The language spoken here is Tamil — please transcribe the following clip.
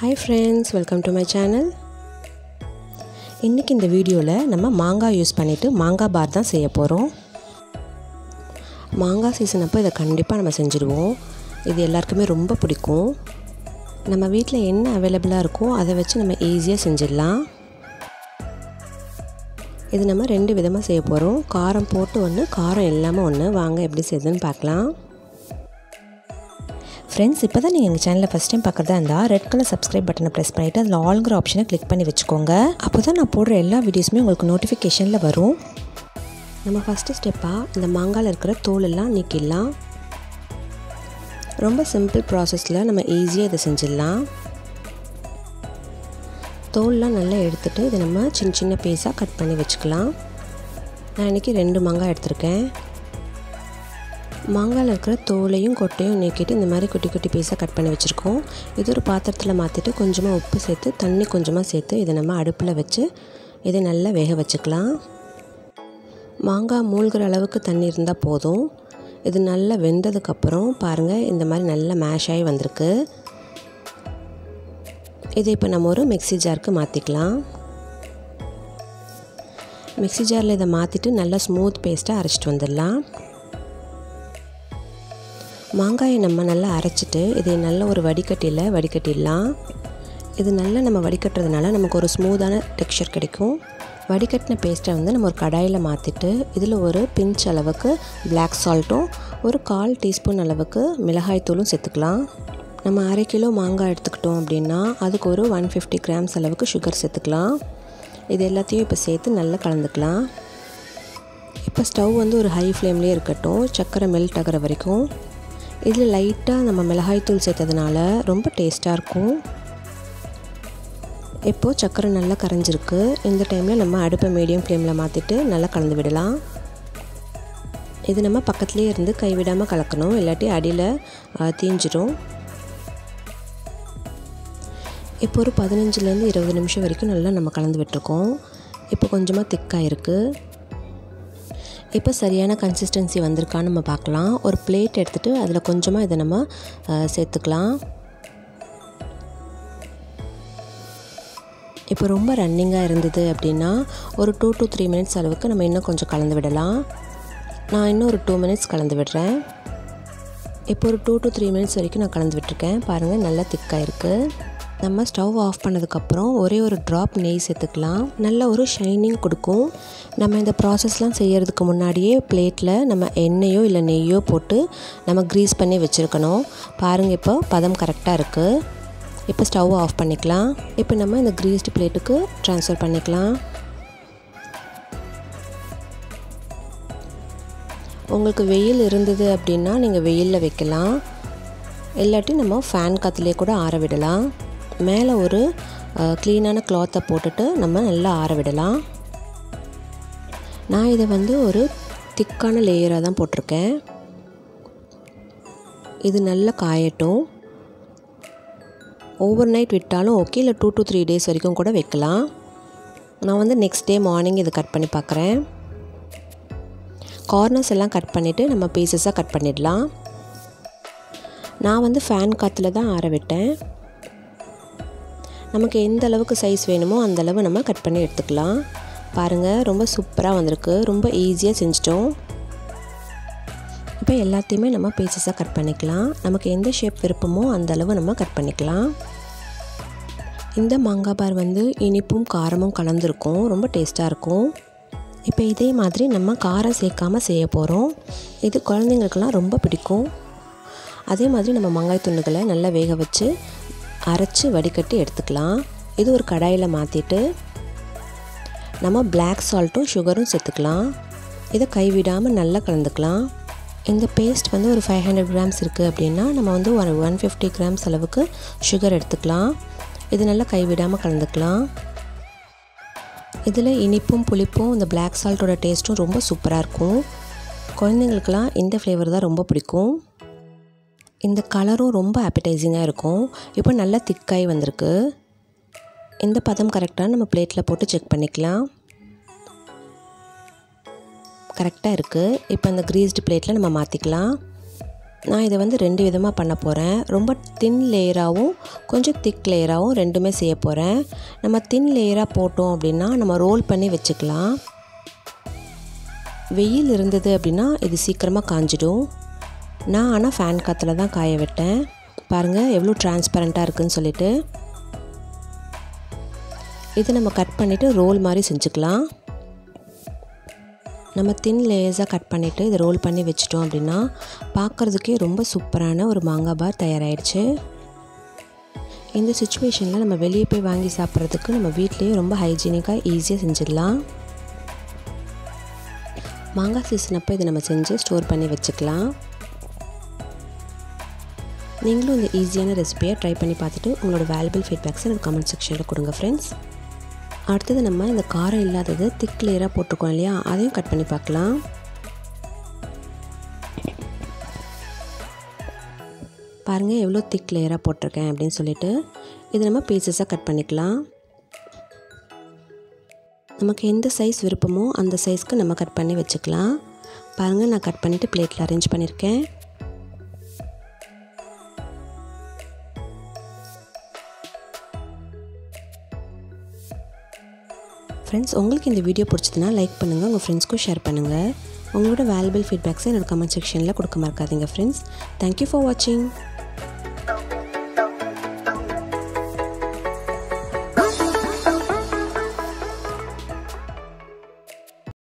hi friends welcome to my channel இன்றைக்கி இந்த வீடியோவில் நம்ம மாங்காய் யூஸ் பண்ணிவிட்டு மாங்காய் பார் தான் செய்ய போகிறோம் மாங்காய் சீசன் அப்போ இதை கண்டிப்பாக நம்ம செஞ்சுருவோம் இது எல்லாருக்குமே ரொம்ப பிடிக்கும் நம்ம வீட்டில் என்ன அவைலபிளாக இருக்கோ அதை வச்சு நம்ம ஈஸியாக செஞ்சிடலாம் இது நம்ம ரெண்டு விதமாக செய்ய போகிறோம் காரம் போட்டு ஒன்று காரம் இல்லாமல் ஒன்று வாங்க எப்படி செய்யுதுன்னு பார்க்கலாம் ஃப்ரெண்ட்ஸ் இப்போ தான் நீங்கள் எங்கள் சேனலில் ஃபஸ்ட் டைம் பார்க்குறதா இருந்தால் ரெட் கலர் சப்ஸ்கிரைப் பட்டனை ப்ரெஸ் பண்ணிவிட்டு அதில் ஆல்ங்கிற ஆப்ஷனை கிளிக் பண்ணி வச்சுக்கோங்க அப்போ தான் நான் போடுற எல்லா வீடியோஸுமே உங்களுக்கு நோட்டிஃபிகேஷனில் வரும் நம்ம ஃபஸ்ட்டு ஸ்டெப்பாக இந்த மாங்காயில் இருக்கிற தோல் எல்லாம் நீக்கிடலாம் ரொம்ப சிம்பிள் ப்ராசஸில் நம்ம ஈஸியாக இதை செஞ்சிடலாம் தோல்லாம் நல்லா எடுத்துகிட்டு இதை நம்ம சின்ன சின்ன பீஸாக கட் பண்ணி வச்சுக்கலாம் நான் இன்றைக்கி ரெண்டு மாங்காய் எடுத்திருக்கேன் மாங்காயில் இருக்கிற தோலையும் கொட்டையும் நீக்கிட்டு இந்த மாதிரி குட்டி குட்டி பீஸாக கட் பண்ணி வச்சுருக்கோம் இது ஒரு பாத்திரத்தில் மாற்றிட்டு கொஞ்சமாக உப்பு சேர்த்து தண்ணி கொஞ்சமாக சேர்த்து இதை நம்ம அடுப்பில் வச்சு இதை நல்லா வேக வச்சுக்கலாம் மாங்காய் மூழ்கிற அளவுக்கு தண்ணி இருந்தால் போதும் இது நல்லா வெந்ததுக்கப்புறம் பாருங்கள் இந்த மாதிரி நல்லா மேஷ் ஆகி வந்திருக்கு இதை இப்போ நம்ம ஒரு மிக்சி ஜாருக்கு மாற்றிக்கலாம் மிக்சி ஜாரில் இதை மாற்றிட்டு நல்லா ஸ்மூத் பேஸ்ட்டாக அரைச்சிட்டு வந்துடலாம் மாங்காயை நம்ம நல்லா அரைச்சிட்டு இதை நல்ல ஒரு வடிகட்டியில் வடிகட்டிடலாம் இது நல்லா நம்ம வடிகட்டுறதுனால நமக்கு ஒரு ஸ்மூத்தான டெக்ஸ்சர் கிடைக்கும் வடிகட்டின பேஸ்ட்டை வந்து நம்ம ஒரு கடாயில் மாற்றிட்டு இதில் ஒரு பிஞ்ச் அளவுக்கு பிளாக் சால்ட்டும் ஒரு கால் டீஸ்பூன் அளவுக்கு மிளகாய் தூளும் சேர்த்துக்கலாம் நம்ம அரை கிலோ மாங்காய் எடுத்துக்கிட்டோம் அப்படின்னா அதுக்கு ஒரு ஒன் ஃபிஃப்டி கிராம்ஸ் அளவுக்கு சுகர் சேர்த்துக்கலாம் இது எல்லாத்தையும் இப்போ சேர்த்து நல்லா கலந்துக்கலாம் இப்போ ஸ்டவ் வந்து ஒரு ஹை ஃப்ளேம்லேயே இருக்கட்டும் சர்க்கரை மெல்ட் ஆகிற வரைக்கும் இதில் லைட்டாக நம்ம மிளகாய்த்தூள் சேர்த்ததுனால ரொம்ப டேஸ்ட்டாக இருக்கும் இப்போது சர்க்கரை நல்லா கரைஞ்சிருக்கு இந்த டைமில் நம்ம அடுப்பை மீடியம் ஃப்ளேமில் மாற்றிட்டு நல்லா கலந்து விடலாம் இது நம்ம பக்கத்துலேயே இருந்து கைவிடாமல் கலக்கணும் இல்லாட்டி அடியில் தீஞ்சிரும் இப்போ ஒரு பதினஞ்சுலேருந்து இருபது நிமிஷம் வரைக்கும் நல்லா நம்ம கலந்து விட்டுருக்கோம் இப்போ கொஞ்சமாக திக்காக இருக்குது இப்போ சரியான கன்சிஸ்டன்சி வந்திருக்கான்னு நம்ம பார்க்கலாம் ஒரு பிளேட் எடுத்துகிட்டு அதில் கொஞ்சமாக இதை நம்ம சேர்த்துக்கலாம் இப்போ ரொம்ப ரன்னிங்காக இருந்தது அப்படின்னா ஒரு டூ டு த்ரீ மினிட்ஸ் அளவுக்கு நம்ம இன்னும் கொஞ்சம் கலந்து விடலாம் நான் இன்னும் ஒரு டூ மினிட்ஸ் கலந்து விடுறேன் இப்போ ஒரு டூ டு த்ரீ மினிட்ஸ் வரைக்கும் நான் கலந்து விட்டுருக்கேன் பாருங்கள் நல்லா திக்காக இருக்குது நம்ம ஸ்டவ் ஆஃப் பண்ணதுக்கப்புறம் ஒரே ஒரு ட்ராப் நெய் சேர்த்துக்கலாம் நல்ல ஒரு ஷைனிங் கொடுக்கும் நம்ம இந்த ப்ராசஸ்லாம் செய்கிறதுக்கு முன்னாடியே பிளேட்டில் நம்ம எண்ணெயோ இல்லை நெய்யோ போட்டு நம்ம க்ரீஸ் பண்ணி வச்சுருக்கணும் பாருங்கள் இப்போ பதம் கரெக்டாக இருக்குது இப்போ ஸ்டவ் ஆஃப் பண்ணிக்கலாம் இப்போ நம்ம இந்த க்ரீஸ்டு பிளேட்டுக்கு ட்ரான்ஸ்ஃபர் பண்ணிக்கலாம் உங்களுக்கு வெயில் இருந்தது அப்படின்னா நீங்கள் வெயிலில் வைக்கலாம் இல்லாட்டி நம்ம ஃபேன் காற்றுலேயே கூட ஆற விடலாம் மேலே ஒரு க்ளீனான கிளாத்தை போட்டுட்டு நம்ம நல்லா ஆற விடலாம் நான் இதை வந்து ஒரு திக்கான லேயராக தான் போட்டிருக்கேன் இது நல்லா காயட்டும் ஓவர் நைட் விட்டாலும் ஓகே இல்லை டூ டு த்ரீ டேஸ் வரைக்கும் கூட வைக்கலாம் நான் வந்து நெக்ஸ்ட் டே மார்னிங் இதை கட் பண்ணி பார்க்குறேன் கார்னர்ஸ் எல்லாம் கட் பண்ணிவிட்டு நம்ம பீசஸாக கட் பண்ணிடலாம் நான் வந்து ஃபேன் காற்றுல தான் ஆற விட்டேன் நமக்கு எந்த அளவுக்கு சைஸ் வேணுமோ அந்த அளவு நம்ம கட் பண்ணி எடுத்துக்கலாம் பாருங்கள் ரொம்ப சூப்பராக வந்திருக்கு ரொம்ப ஈஸியாக செஞ்சிட்டோம் இப்போ எல்லாத்தையுமே நம்ம பீசஸாக கட் பண்ணிக்கலாம் நமக்கு எந்த ஷேப் விருப்பமோ அந்த அளவு நம்ம கட் பண்ணிக்கலாம் இந்த மாங்காய் பார் வந்து இனிப்பும் காரமும் கலந்துருக்கும் ரொம்ப டேஸ்ட்டாக இருக்கும் இப்போ இதே மாதிரி நம்ம காரம் சேர்க்காமல் செய்ய போகிறோம் இது குழந்தைங்களுக்கெல்லாம் ரொம்ப பிடிக்கும் அதே மாதிரி நம்ம மாங்காய் துண்டுகளை நல்லா வேக வச்சு அரைச்சி வடிகட்டி எடுத்துக்கலாம் இது ஒரு கடாயில் மாற்றிட்டு நம்ம பிளாக் சால்ட்டும் சுகரும் சேர்த்துக்கலாம் இதை கைவிடாமல் நல்லா கலந்துக்கலாம் இந்த பேஸ்ட் வந்து ஒரு ஃபைவ் ஹண்ட்ரட் கிராம்ஸ் இருக்குது அப்படின்னா நம்ம வந்து ஒரு ஒன் ஃபிஃப்டி கிராம்ஸ் அளவுக்கு சுகர் எடுத்துக்கலாம் இது நல்லா கைவிடாமல் கலந்துக்கலாம் இதில் இனிப்பும் புளிப்பும் இந்த பிளாக் சால்ட்டோட டேஸ்ட்டும் ரொம்ப சூப்பராக இருக்கும் குழந்தைங்களுக்கெல்லாம் இந்த ஃப்ளேவர் தான் ரொம்ப பிடிக்கும் இந்த கலரும் ரொம்ப ஆப்பிடைசிங்காக இருக்கும் இப்போ நல்லா திக்காய் வந்திருக்கு இந்த பதம் கரெக்டாக நம்ம பிளேட்டில் போட்டு செக் பண்ணிக்கலாம் கரெக்டாக இருக்குது இப்போ அந்த க்ரீஸ்டு பிளேட்டில் நம்ம மாற்றிக்கலாம் நான் இதை வந்து ரெண்டு விதமாக பண்ண போகிறேன் ரொம்ப தின் லேயராகவும் கொஞ்சம் திக் லேயராகவும் ரெண்டுமே செய்ய போகிறேன் நம்ம தின் லேயராக போட்டோம் அப்படின்னா நம்ம ரோல் பண்ணி வச்சுக்கலாம் வெயில் இருந்தது அப்படின்னா இது சீக்கிரமாக காஞ்சிடும் நான் ஆனால் ஃபேன் காற்றுல தான் காய விட்டேன் பாருங்கள் எவ்வளோ டிரான்ஸ்பரண்ட்டாக இருக்குதுன்னு சொல்லிட்டு இதை நம்ம கட் பண்ணிவிட்டு ரோல் மாதிரி செஞ்சுக்கலாம் நம்ம தின் லேயர்ஸாக கட் பண்ணிவிட்டு இதை ரோல் பண்ணி வச்சிட்டோம் அப்படின்னா பார்க்குறதுக்கே ரொம்ப சூப்பரான ஒரு மாங்காய் பார் தயாராகிடுச்சு இந்த சுச்சுவேஷனில் நம்ம வெளியே போய் வாங்கி சாப்பிட்றதுக்கு நம்ம வீட்லேயே ரொம்ப ஹைஜீனிக்காக ஈஸியாக செஞ்சிடலாம் மாங்காய் சீசன் அப்போ இதை நம்ம செஞ்சு ஸ்டோர் பண்ணி வச்சுக்கலாம் நீங்களும் இந்த ஈஸியான ரெசிபியை ட்ரை பண்ணி பார்த்துட்டு உங்களோட வேல்யூபிள் ஃபீட்பேக்ஸை எனக்கு கமெண்ட் செக்ஷனில் கொடுங்க ஃப்ரெண்ட்ஸ் அடுத்தது நம்ம இந்த காரம் இல்லாதது திக் லேயராக போட்டிருக்கோம் இல்லையா அதையும் கட் பண்ணி பார்க்கலாம் பாருங்கள் எவ்வளோ திக் லேயராக போட்டிருக்கேன் அப்படின்னு சொல்லிட்டு இது நம்ம பீசஸாக கட் பண்ணிக்கலாம் நமக்கு எந்த சைஸ் விருப்பமோ அந்த சைஸ்க்கு நம்ம கட் பண்ணி வச்சுக்கலாம் பாருங்கள் நான் கட் பண்ணிவிட்டு பிளேட்டில் அரேஞ்ச் பண்ணியிருக்கேன் ஃப்ரெண்ட்ஸ் உங்களுக்கு இந்த வீடியோ பிடிச்சதுன்னா லைக் பண்ணுங்கள் உங்கள் ஃப்ரெண்ட்ஸ்க்கும் ஷேர் பண்ணுங்கள் உங்களோட வேல்யூபிள் ஃபீட்பேக்ஸை என்னோட கமெண்ட் செக்ஷனில் கொடுக்க மறக்காதீங்க ஃப்ரெண்ட்ஸ் தேங்க்யூ ஃபார் வாட்சிங்